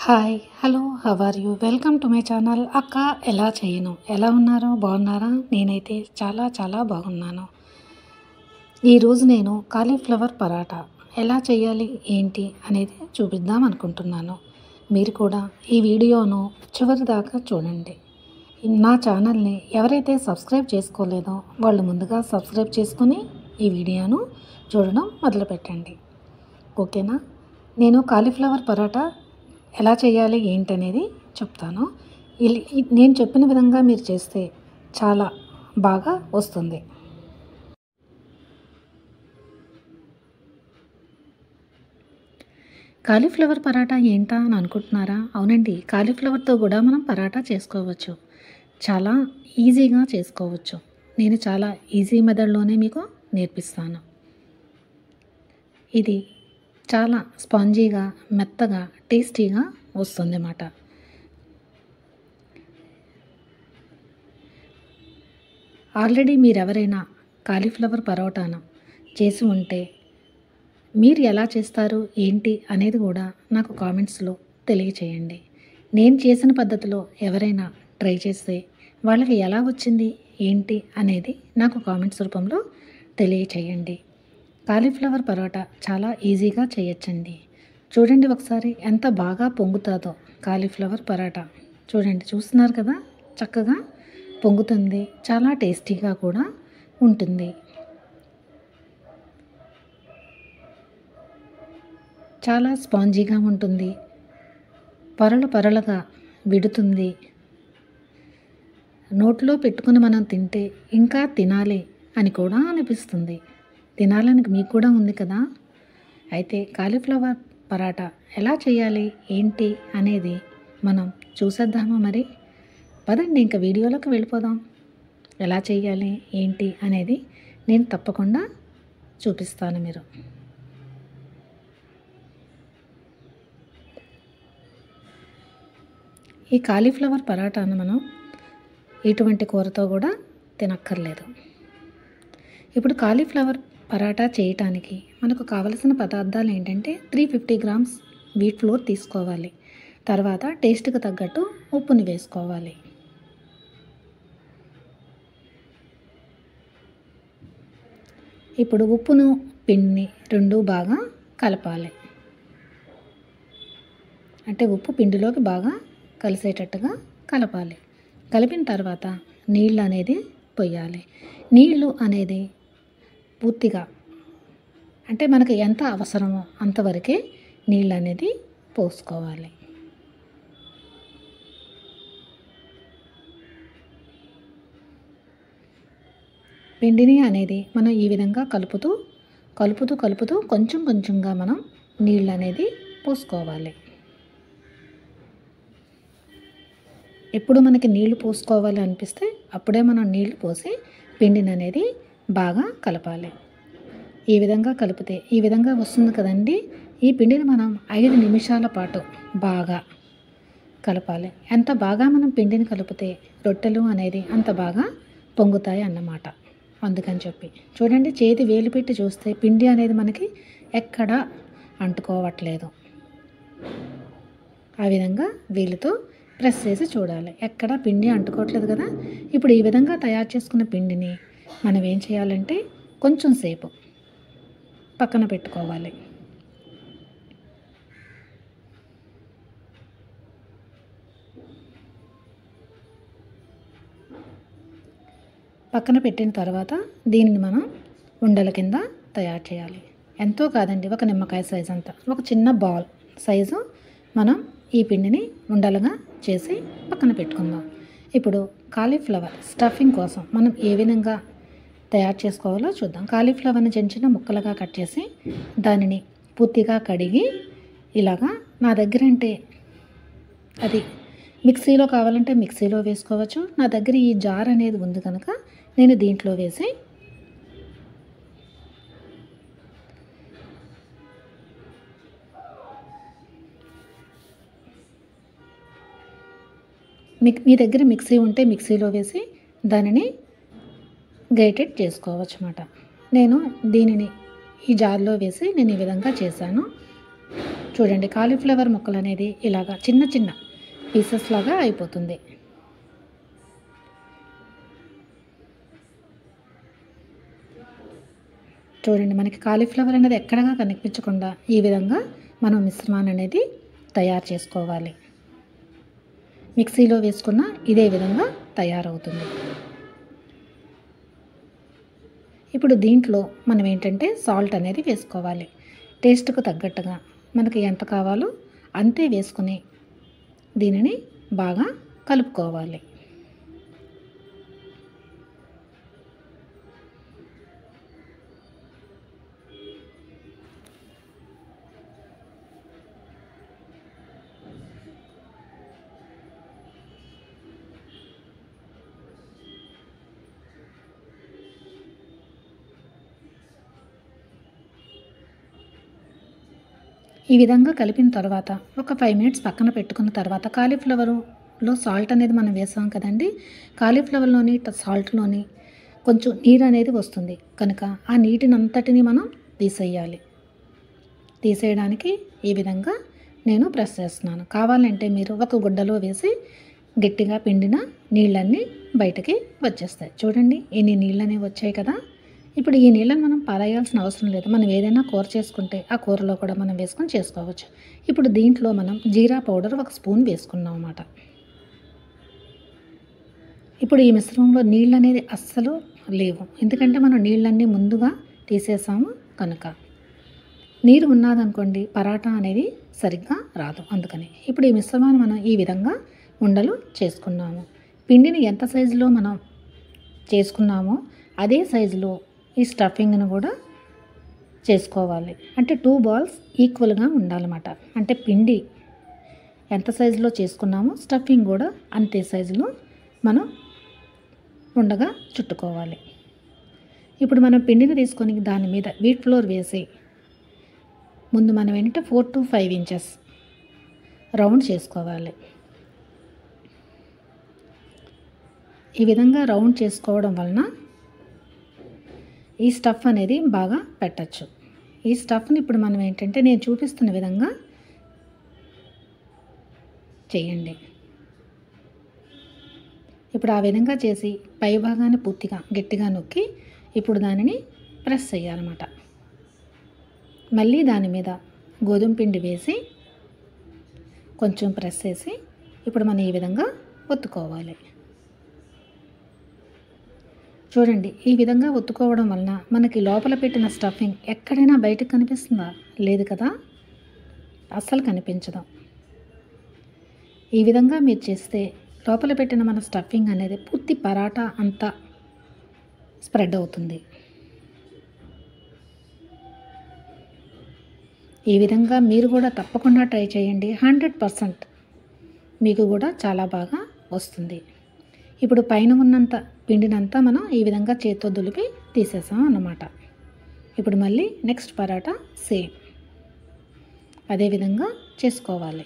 hi hello how are you welcome to my channel అక్క ఎలా చేయను ఎలా ఉన్నారో బాగున్నారా నేనైతే చాలా చాలా బాగున్నాను ఈరోజు నేను కాలీఫ్లవర్ పరాటా ఎలా చేయాలి ఏంటి అనేది చూపిద్దాం అనుకుంటున్నాను మీరు కూడా ఈ వీడియోను చివరి దాకా చూడండి నా ఛానల్ని ఎవరైతే సబ్స్క్రైబ్ చేసుకోలేదో వాళ్ళు ముందుగా సబ్స్క్రైబ్ చేసుకొని ఈ వీడియోను చూడడం మొదలుపెట్టండి ఓకేనా నేను కాలీఫ్లవర్ పరాటా ఎలా చేయాలి ఏంటనేది చెప్తాను ఇల్- ఇ- నేను చెప్పిన విధంగా మీరు చేస్తే చాలా బాగా వస్తుంది కాలీఫ్లవర్ పరాటా ఏంటా అని అనుకుంటున్నారా అవునండి కాలీఫ్లవర్తో కూడా మనం పరాటా చేసుకోవచ్చు చాలా ఈజీగా చేసుకోవచ్చు నేను చాలా ఈజీ మెథడ్లోనే మీకు నేర్పిస్తాను ఇది చాలా స్పాంజీగా మెత్తగా టేస్టీగా వస్తుంది అన్నమాట ఆల్రెడీ మీరు ఎవరైనా కాలీఫ్లవర్ పరోటాను చేసి ఉంటే మీరు ఎలా చేస్తారు ఏంటి అనేది కూడా నాకు కామెంట్స్లో తెలియచేయండి నేను చేసిన పద్ధతిలో ఎవరైనా ట్రై చేస్తే వాళ్ళకి ఎలా వచ్చింది ఏంటి అనేది నాకు కామెంట్స్ రూపంలో తెలియచేయండి కాలీఫ్లవర్ పరోటా చాలా ఈజీగా చేయొచ్చండి చూడండి ఒకసారి ఎంత బాగా పొంగుతుందో కాలీఫ్లవర్ పరోటా చూడండి చూస్తున్నారు కదా చక్కగా పొంగుతుంది చాలా టేస్టీగా కూడా ఉంటుంది చాలా స్పాంజీగా ఉంటుంది పొరలు పొరలుగా విడుతుంది నోట్లో పెట్టుకుని మనం తింటే ఇంకా తినాలి అని కూడా అనిపిస్తుంది తినాలని మీకు కూడా ఉంది కదా అయితే కాలీఫ్లవర్ పరాటా ఎలా చేయాలి ఏంటి అనేది మనం చూసేద్దామా మరి పదండి ఇంకా వీడియోలోకి వెళ్ళిపోదాం ఎలా చేయాలి ఏంటి అనేది నేను తప్పకుండా చూపిస్తాను మీరు ఈ కాలీఫ్లవర్ పరాటాను మనం ఎటువంటి కూరతో కూడా తినక్కర్లేదు ఇప్పుడు కాలీఫ్లవర్ పరాటా చేయటానికి మనకు కావలసిన పదార్థాలు ఏంటంటే three fifty grams wheat flour తీసుకోవాలి తర్వాత టేస్ట్కి తగ్గట్టు ఉప్పుని వేసుకోవాలి ఇప్పుడు ఉప్పును పిండిని రెండు బాగా కలపాలి అంటే ఉప్పు పిండిలోకి బాగా కలిసేటట్టుగా కలపాలి కలిపిన తర్వాత నీళ్ళు అనేది పొయ్యాలి నీళ్ళు అనేది పూర్తిగా అంటే మనకు ఎంత అవసరమో అంతవరకే నీళ్ళు అనేది పోసుకోవాలి పిండిని అనేది మనం ఈ విధంగా కలుపుతూ కలుపుతూ కలుపుతూ కొంచెం కొంచెంగా మనం నీళ్ళు అనేది పోసుకోవాలి ఎప్పుడు మనకి నీళ్లు పోసుకోవాలి అనిపిస్తే అప్పుడే మనం నీళ్లు పోసి పిండిని అనేది బాగా కలపాలి ఈ విధంగా కలిపితే ఈ విధంగా వస్తుంది కదండి ఈ పిండిని మనం ఐదు నిమిషాల పాటు బాగా కలపాలి ఎంత బాగా మనం పిండిని కలిపితే రొట్టెలు అనేది అంత బాగా పొంగుతాయి అన్నమాట అందుకని చెప్పి చూడండి చేతి వేలు పెట్టి చూస్తే పిండి అనేది మనకి ఎక్కడా అంటుకోవట్లేదు ఆ విధంగా వీళ్ళతో ప్రెస్ చేసి చూడాలి ఎక్కడ పిండి అంటుకోవట్లేదు కదా ఇప్పుడు ఈ విధంగా తయారు చేసుకున్న పిండిని మనం ఏం చేయాలంటే కొంచెం సేపు పక్కన పెట్టుకోవాలి పక్కన పెట్టిన తర్వాత దీనిని మనం ఉండల కింద తయారు చేయాలి ఎంతో కాదండి ఒక నిమ్మకాయ సైజు అంతా ఒక చిన్న బాల్ సైజు మనం ఈ పిండిని ఉండలుగా చేసి పక్కన పెట్టుకుందాం ఇప్పుడు కాలీఫ్లవర్ స్టఫింగ్ కోసం మనం ఏ విధంగా తయారు చేసుకోవాలో చూద్దాం కాలీఫ్లవర్ని చిన్న చిన్న ముక్కలుగా కట్ చేసి దానిని పూర్తిగా కడిగి ఇలాగా నా దగ్గర అంటే అది మిక్సీలో కావాలంటే మిక్సీలో వేసుకోవచ్చు నా దగ్గర ఈ జార్ అనేది ఉంది కనుక నేను దీంట్లో వేసి మిక్ మీ దగ్గర మిక్సీ ఉంటే మిక్సీలో వేసి దానిని గ్రేటెడ్ చేసుకోవచ్చు అన్నమాట నేను దీనిని ఈ జార్లో వేసి నేను ఈ విధంగా చేశాను చూడండి కాలీఫ్లవర్ ముక్కలు అనేది ఇలాగా చిన్న చిన్న పీసెస్ లాగా అయిపోతుంది చూడండి మనకి కాలీఫ్లవర్ అనేది ఎక్కడగా కనిపించకుండా ఈ విధంగా మనం మిశ్రమాన్ని అనేది తయారు చేసుకోవాలి మిక్సీలో వేసుకున్న ఇదే విధంగా తయారవుతుంది ఇప్పుడు దీంట్లో మనం ఏంటంటే సాల్ట్ అనేది వేసుకోవాలి టేస్ట్కు తగ్గట్టుగా మనకి ఎంత కావాలో అంతే వేసుకుని దీనిని బాగా కలుపుకోవాలి ఈ విధంగా కలిపిన తర్వాత ఒక ఫైవ్ మినిట్స్ పక్కన పెట్టుకున్న తర్వాత కాలీఫ్లవర్లో సాల్ట్ అనేది మనం వేసాం కదండి కాలీఫ్లవర్లోని సాల్ట్లోని కొంచెం నీరు అనేది వస్తుంది కనుక ఆ నీటిని అంతటిని మనం తీసేయాలి తీసేయడానికి ఈ విధంగా నేను ప్రెస్ చేస్తున్నాను కావాలంటే మీరు ఒక గుడ్డలో వేసి గట్టిగా పిండిన నీళ్ళన్నీ బయటకి వచ్చేస్తాయి చూడండి ఎన్ని నీళ్ళు అనేవి వచ్చాయి కదా ఇప్పుడు ఈ నీళ్ళని మనం పారేయాల్సిన అవసరం లేదు మనం ఏదైనా కూర చేసుకుంటే ఆ కూరలో కూడా మనం వేసుకొని చేసుకోవచ్చు ఇప్పుడు దీంట్లో మనం జీరా పౌడర్ ఒక స్పూన్ వేసుకున్నాం అన్నమాట ఇప్పుడు ఈ మిశ్రమంలో నీళ్ళు అనేది అస్సలు లేవు ఎందుకంటే మనం నీళ్ళన్నీ ముందుగా తీసేసాము కనుక నీరు ఉన్నదనుకోండి పరాటా అనేది సరిగ్గా రాదు అందుకని ఇప్పుడు ఈ మిశ్రమాన్ని మనం ఈ విధంగా ఉండలు చేసుకున్నాము పిండిని ఎంత సైజులో మనం చేసుకున్నామో అదే సైజులో ఈ స్టఫింగ్ను కూడా చేసుకోవాలి అంటే టూ బాల్స్ ఈక్వల్గా ఉండాలన్నమాట అంటే పిండి ఎంత సైజులో చేసుకున్నామో స్టఫింగ్ కూడా అంతే సైజులో మనం ఉండగా చుట్టుకోవాలి ఇప్పుడు మనం పిండిని తీసుకొని దాని మీద వీట్ ఫ్లోర్ వేసి ముందు మనం ఏంటంటే four to five inches round చేసుకోవాలి ఈ విధంగా రౌండ్ చేసుకోవడం వలన ఈ స్టఫ్ అనేది బాగా పెట్టచ్చు ఈ స్టఫ్ని ఇప్పుడు మనం ఏంటంటే నేను చూపిస్తున్న విధంగా చేయండి ఇప్పుడు ఆ విధంగా చేసి పై భాగాన్ని పూర్తిగా గట్టిగా నొక్కి ఇప్పుడు దానిని ప్రెస్ చేయాలన్నమాట మళ్ళీ దాని మీద గోధుమ పిండి వేసి కొంచెం ప్రెస్ చేసి ఇప్పుడు మనం ఈ విధంగా ఒత్తుకోవాలి చూడండి ఈ విధంగా ఒత్తుకోవడం వలన మనకి లోపల పెట్టిన స్టఫింగ్ ఎక్కడైనా బయటకు కనిపిస్తుందా లేదు కదా అస్సలు కనిపించదు ఈ విధంగా మీరు చేస్తే లోపల పెట్టిన మన స్టఫింగ్ అనేది పూర్తి పరాటా అంతా స్ప్రెడ్ అవుతుంది ఈ విధంగా మీరు కూడా తప్పకుండా ట్రై చేయండి హండ్రెడ్ పర్సెంట్ మీకు కూడా చాలా బాగా వస్తుంది ఇప్పుడు పైన ఉన్నంత పిండినంతా మనం ఈ విధంగా చేత్తో దులిపి తీసేసాం అన్నమాట ఇప్పుడు మళ్ళీ నెక్స్ట్ పరాటా సేమ్ అదే విధంగా చేసుకోవాలి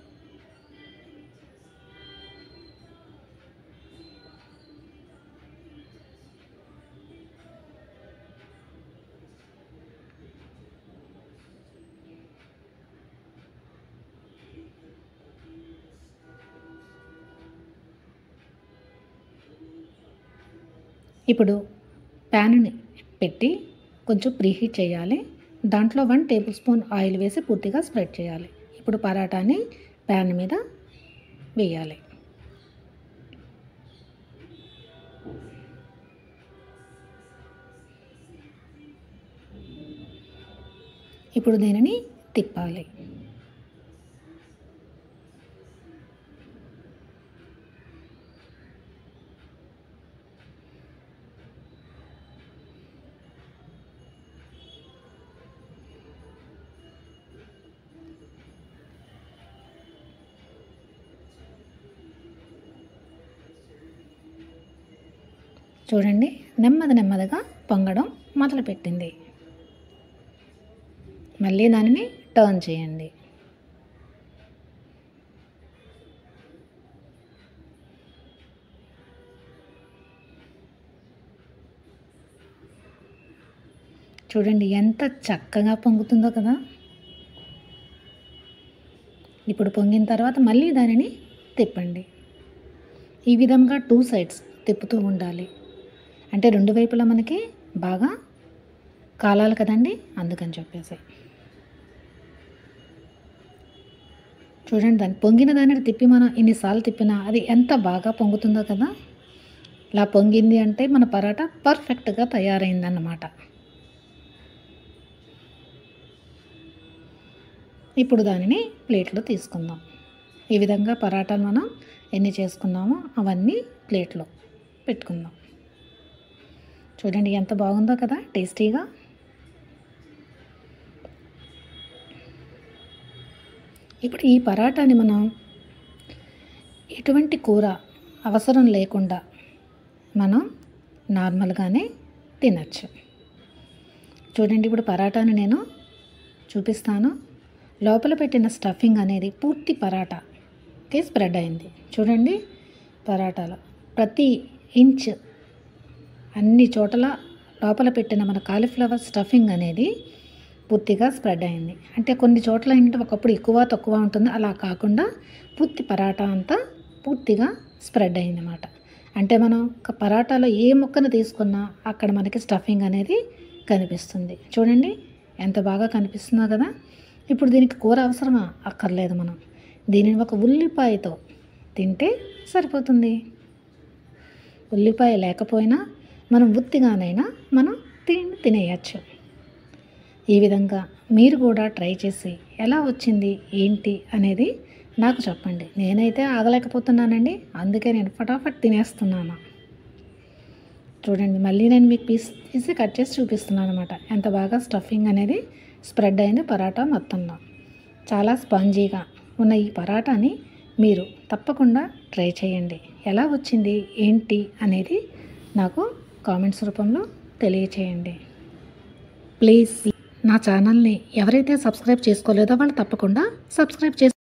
ఇప్పుడు ప్యాన్ని పెట్టి కొంచెం ప్రీహీట్ చేయాలి దాంట్లో వన్ టేబుల్ స్పూన్ ఆయిల్ వేసి పూర్తిగా స్ప్రెడ్ చేయాలి ఇప్పుడు పరాటాని ప్యాన్ మీద వేయాలి ఇప్పుడు దీనిని తిప్పాలి చూడండి నెమ్మది నెమ్మదిగా పొంగడం మొదలుపెట్టింది మళ్ళీ దానిని టర్న్ చేయండి చూడండి ఎంత చక్కగా పొంగుతుందో కదా ఇప్పుడు పొంగిన తర్వాత మళ్ళీ దానిని తిప్పండి ఈ విధంగా టూ సైడ్స్ తిప్పుతూ ఉండాలి అంటే రెండు వైపులా మనకి బాగా కాలాలి కదండి అందుకని చెప్పేసి చూడండి దాన్ని పొంగిన దానిని తిప్పి మనం ఇన్నిసార్లు తిప్పినా అది ఎంత బాగా పొంగుతుందో కదా ఇలా పొంగింది అంటే మన పరాటా పర్ఫెక్ట్గా తయారైందన్నమాట ఇప్పుడు దానిని ప్లేట్లో తీసుకుందాం ఈ విధంగా పరాటాలు మనం ఎన్ని చేసుకున్నామో అవన్నీ ప్లేట్లో పెట్టుకుందాం చూడండి ఎంత బాగుందో కదా టేస్టీగా ఇప్పుడు ఈ పరాటాని మనం ఎటువంటి కూర అవసరం లేకుండా మనం నార్మల్గానే తినచ్చు చూడండి ఇప్పుడు పరాటాని నేను చూపిస్తాను లోపల పెట్టిన స్టఫింగ్ అనేది పూర్తి పరాటాకి స్ప్రెడ్ అయింది చూడండి పరాటాలో ప్రతి ఇంచ్ అన్ని చోట్ల లోపల పెట్టిన మన కాలీఫ్లవర్ స్టఫింగ్ అనేది పూర్తిగా స్ప్రెడ్ అయింది అంటే కొన్ని చోట్ల ఏంటంటే ఒకప్పుడు ఎక్కువ తక్కువ ఉంటుంది అలా కాకుండా పూర్తి పరాటా అంతా పూర్తిగా స్ప్రెడ్ అయింది అన్నమాట అంటే మనం ఒక పరాటాలో ఏ ముక్కను తీసుకున్నా అక్కడ మనకి స్టఫింగ్ అనేది కనిపిస్తుంది చూడండి ఎంత బాగా కనిపిస్తుందో కదా ఇప్పుడు దీనికి కూర అవసరమా అక్కర్లేదు మనం దీనిని ఒక ఉల్లిపాయతో తింటే సరిపోతుంది ఉల్లిపాయ లేకపోయినా మనం ఉత్తిగానైనా మనం తిని తినేయచ్చు ఈ విధంగా మీరు కూడా ట్రై చేసి ఎలా వచ్చింది ఏంటి అనేది నాకు చెప్పండి నేనైతే ఆగలేకపోతున్నానండి అందుకే నేను ఫటాఫట్ తినేస్తున్నాను చూడండి మళ్ళీ నేను మీకు పీస్ తీసి కట్ చేసి చూపిస్తున్నాను అనమాట ఎంత బాగా స్టఫింగ్ అనేది స్ప్రెడ్ అయింది పరాటా మొత్తంలో చాలా స్పాంజీగా ఉన్న ఈ పరాటాని మీరు తప్పకుండా ట్రై చేయండి ఎలా వచ్చింది ఏంటి అనేది నాకు కామెంట్స్ రూపంలో తెలియచేయండి ప్లీజ్ నా ఛానల్ని ఎవరైతే సబ్స్క్రైబ్ చేసుకోలేదో వాళ్ళు తప్పకుండా సబ్స్క్రైబ్ చేసి